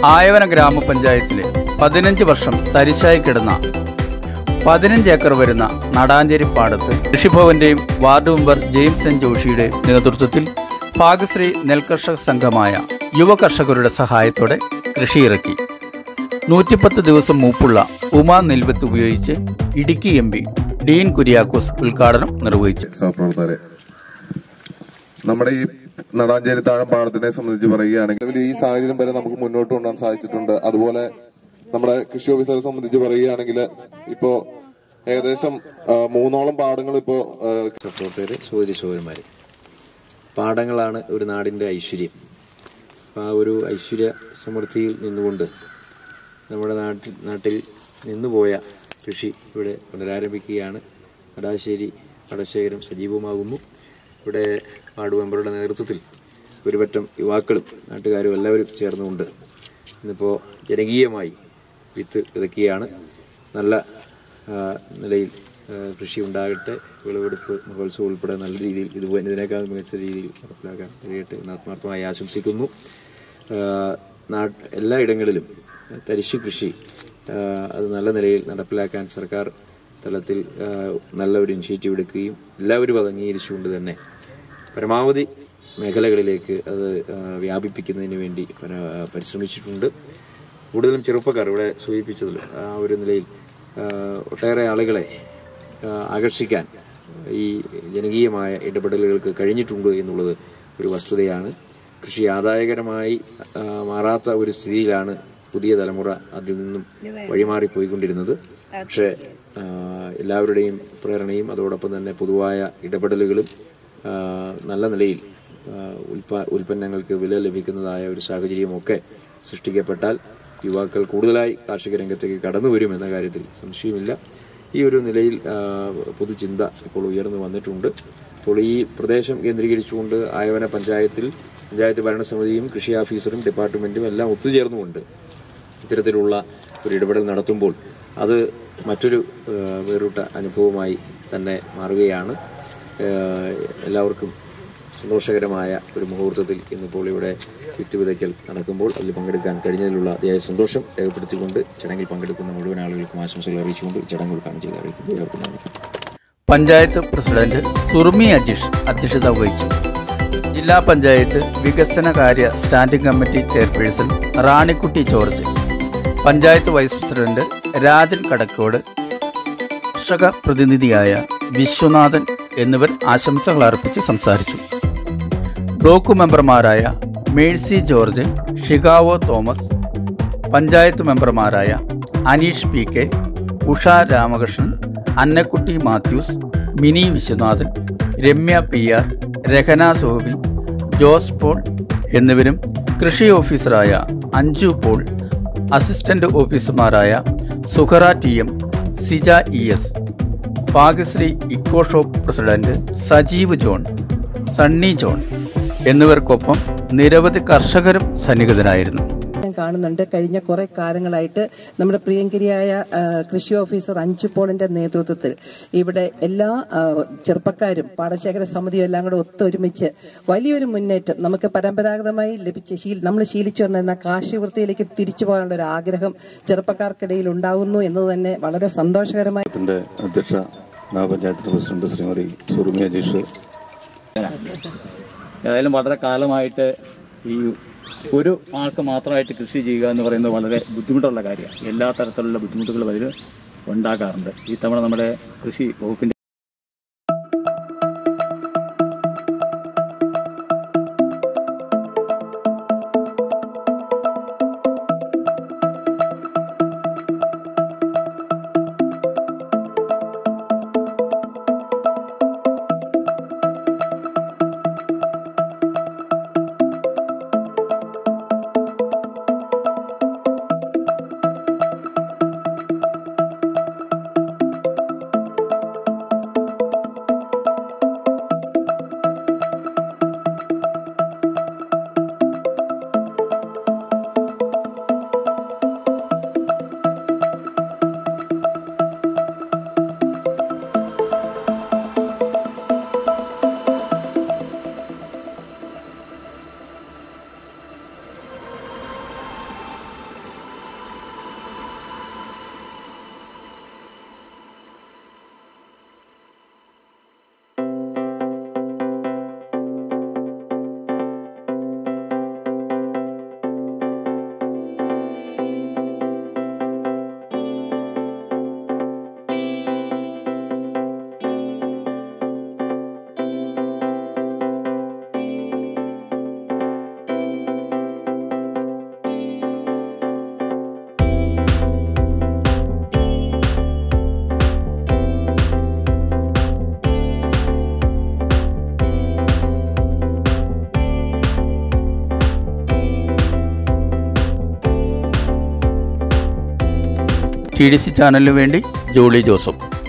ആയവന ഗ്രാമപഞ്ചായത്തിലെ പതിനഞ്ച് വർഷം തരിശായി കിടന്ന പതിനഞ്ച് ഏക്കർ വരുന്ന നടാഞ്ചേരി പാടത്ത് കൃഷിഭവന്റെയും വാർഡ് മെമ്പർ ജെയിംസ് എൻ ജോഷിയുടെ നേതൃത്വത്തിൽ ഭാഗ്യശ്രീ നെൽകർഷക സംഘമായ യുവ കർഷകരുടെ സഹായത്തോടെ കൃഷിയിറക്കി നൂറ്റിപ്പത്ത് ദിവസം മൂപ്പുള്ള ഉമാ നെൽവത്ത് ഉപയോഗിച്ച് Idukki M P Dean Kuriakose ഉദ്ഘാടനം നിർവഹിച്ചു സഹപ്രവർത്തകരെ നമ്മുടെ ഈ നടാഞ്ചേരി താഴം പാടത്തിനെ സംബന്ധിച്ച് പറയുകയാണെങ്കിൽ നിലവിൽ ഈ സാഹചര്യം വരെ നമുക്ക് മുന്നോട്ട് കൊണ്ടുപോകാൻ സാധിച്ചിട്ടുണ്ട് അതുപോലെ നമ്മുടെ കൃഷി ഓഫീസറെ സംബന്ധിച്ച് പറയുകയാണെങ്കിൽ ഇപ്പോ ഏകദേശം ആ, മൂന്നോളം പാടങ്ങൾ ഇപ്പോ ആ, പ്രവർത്തകർ സഹോദരി സഹോദരന്മാർ പാടങ്ങളാണ് ഒരു നാടിൻ്റെ ഐശ്വര്യം അപ്പോൾ ആ ഒരു ഐശ്വര്യ സമൃദ്ധിയിൽ നിന്നുകൊണ്ട് നമ്മുടെ നാട്ടിൽ നാട്ടിൽ നിന്നുപോയ കൃഷി ഇവിടെ പുനരാരംഭിക്കുകയാണ് നടാശ്ശേരി പടശേഖരം സജീവമാകുന്നു ഇവിടെ വാർഡ് മെമ്പറുടെ നേതൃത്വത്തിൽ ഒരുപറ്റം യുവാക്കളും നാട്ടുകാരും എല്ലാവരും ചേർന്നുകൊണ്ട് ഇന്നിപ്പോൾ ജനകീയമായി വിത്ത് വിതയ്ക്കുകയാണ് നല്ല ആ, നിലയിൽ ആ, കൃഷി ഉണ്ടാകട്ടെ വിളവെടുപ്പ് മഹോത്സവം ഉൾപ്പെടെ നല്ല രീതിയിൽ ഇതുപോലെ ഇതിനേക്കാൾ മികച്ച രീതിയിൽ നടപ്പിലാക്കാൻ കഴിയട്ടെ എന്ന് ആത്മാർത്ഥമായി ആശംസിക്കുന്നു ആ, നാട്ട് എല്ലായിടങ്ങളിലും തരിശു കൃഷി ആ, അത് നല്ല നിലയിൽ നടപ്പിലാക്കാൻ സർക്കാർ തലത്തിൽ ആ, നല്ല ഒരു ഇനിഷ്യേറ്റീവ് എടുക്കുകയും എല്ലാവരും അത് അംഗീകരിച്ചുകൊണ്ട് തന്നെ പരമാവധി മേഖലകളിലേക്ക് അത് ആ, വ്യാപിപ്പിക്കുന്നതിന് വേണ്ടി പര- പരിശ്രമിച്ചിട്ടുണ്ട് കൂടുതലും ചെറുപ്പക്കാർ ഇവിടെ സൂചിപ്പിച്ചതിൽ ആ ഒരു നിലയിൽ ആ, ഒട്ടേറെ ആളുകളെ ആ, ആകർഷിക്കാൻ ഈ ജനകീയമായ ഇടപെടലുകൾക്ക് കഴിഞ്ഞിട്ടുണ്ട് എന്നുള്ളത് ഒരു വസ്തുതയാണ് കൃഷി ആദായകരമായി ആ, മാറാത്ത ഒരു സ്ഥിതിയിലാണ് പുതിയ തലമുറ അതിൽ നിന്നും വഴിമാറിപ്പോയിക്കൊണ്ടിരുന്നത് പക്ഷേ ആ, എല്ലാവരുടെയും പ്രേരണയും അതോടൊപ്പം തന്നെ പൊതുവായ ഇടപെടലുകളും ആ, നല്ല നിലയിൽ ആ, ഉൽപ്പ ഉൽപ്പന്നങ്ങൾക്ക് വില ലഭിക്കുന്നതായ ഒരു സാഹചര്യമൊക്കെ സൃഷ്ടിക്കപ്പെട്ടാൽ യുവാക്കൾ കൂടുതലായി കാർഷിക രംഗത്തേക്ക് കടന്നു വരും എന്ന കാര്യത്തിൽ സംശയമില്ല ഈ ഒരു നിലയിൽ ആ, പൊതുചിന്ത ഇപ്പോൾ ഉയർന്നു വന്നിട്ടുണ്ട് അപ്പോൾ ഈ പ്രദേശം കേന്ദ്രീകരിച്ചുകൊണ്ട് ആയവന പഞ്ചായത്തിൽ പഞ്ചായത്ത് ഭരണസമിതിയും കൃഷി ഓഫീസറും ഡിപ്പാർട്ട്മെന്റും എല്ലാം ഒത്തുചേർന്നുകൊണ്ട് ഇത്തരത്തിലുള്ള ഒരു ഇടപെടൽ നടത്തുമ്പോൾ അത് മറ്റൊരു ആ, വേറിട്ട അനുഭവമായി തന്നെ മാറുകയാണ് ആ, എല്ലാവർക്കും സന്തോഷകരമായ ഒരു മുഹൂർത്തത്തിൽ ഇന്നിപ്പോൾ ഇവിടെ വിത്ത് വിതയ്ക്കൽ നടക്കുമ്പോൾ അതിൽ പങ്കെടുക്കാൻ കഴിഞ്ഞതിലുള്ള അതിയായ സന്തോഷം രേഖപ്പെടുത്തിക്കൊണ്ട് ചടങ്ങിൽ പങ്കെടുക്കുന്ന മുഴുവൻ ആളുകൾക്കും ആശംസകൾ അറിയിച്ചുകൊണ്ട് ഈ ചടങ്ങ് ഉദ്ഘാടനം ചെയ്ത് അറിയിക്കുന്നു എല്ലാവർക്കും നന്ദി പഞ്ചായത്ത് പ്രസിഡന്റ് സുറുമി അജീഷ് അധ്യക്ഷത വഹിച്ചു ജില്ലാ പഞ്ചായത്ത് വികസനകാര്യ standing committee chairperson Ranikkutty George panchayat vice president Rajan Kadakkode കർഷക പ്രതിനിധിയായ വിശ്വനാഥൻ എന്നിവർ ആശംസകൾ അർപ്പിച്ച് സംസാരിച്ചു ബ്ലോക്ക് മെമ്പർമാരായ മേഴ്സി ജോർജ് ഷിഗാവോ തോമസ് പഞ്ചായത്ത് മെമ്പർമാരായ Aneesh P K Usha Ramakrishnan Annakutty Mathews Mini Viswanathan Ramya P R Rehana Sobi Jose Paul എന്നിവരും കൃഷി ഓഫീസറായ അഞ്ജു പോൾ അസിസ്റ്റന്റ് ഓഫീസർമാരായ Suhara T M Sija E S Bhagyashree eco shop president Sajeev John Sunny John എന്നിവർക്കൊപ്പം നിരവധി കർഷകരും സന്നിഹിതരായിരുന്നു ഞാൻ കാണുന്നുണ്ട് കഴിഞ്ഞ കുറെ കാലങ്ങളായിട്ട് നമ്മുടെ പ്രിയങ്കരിയായ ആ, കൃഷി ഓഫീസർ അഞ്ചു പോളിന്റെ നേതൃത്വത്തിൽ ഇവിടെ എല്ലാ ആ, ചെറുപ്പക്കാരും പാടശേഖര സമിതിയും എല്ലാം കൂടെ ഒത്തൊരുമിച്ച് വലിയൊരു മുന്നേറ്റം നമുക്ക് പരമ്പരാഗതമായി ലഭിച്ച ശീൽ നമ്മൾ ശീലിച്ചു വന്ന കാർഷിക വൃത്തിയിലേക്ക് തിരിച്ചു പോകാനുള്ള ഒരു ആഗ്രഹം ചെറുപ്പക്കാർക്കിടയിൽ ഉണ്ടാകുന്നു എന്നത് തന്നെ വളരെ സന്തോഷകരമായി ത്തിന്റെ അധ്യക്ഷ ഗ്രാമപഞ്ചായത്തിന്റെ പ്രസിഡന്റ് ശ്രീമതി സുറുമി അജീഷ് ഏതായാലും വളരെ കാലമായിട്ട് ഈ ഒരു ആൾക്ക് മാത്രമായിട്ട് കൃഷി ചെയ്യുക എന്ന് പറയുന്നത് വളരെ ബുദ്ധിമുട്ടുള്ള കാര്യമാണ് എല്ലാ തരത്തിലുള്ള ബുദ്ധിമുട്ടുകളും അതിൽ ഉണ്ടാകാറുണ്ട് ഈ തവണ നമ്മുടെ കൃഷി വകുപ്പിന്റെ ടി ഡി സി ചാനലിനു വേണ്ടി ജോളി ജോസഫ്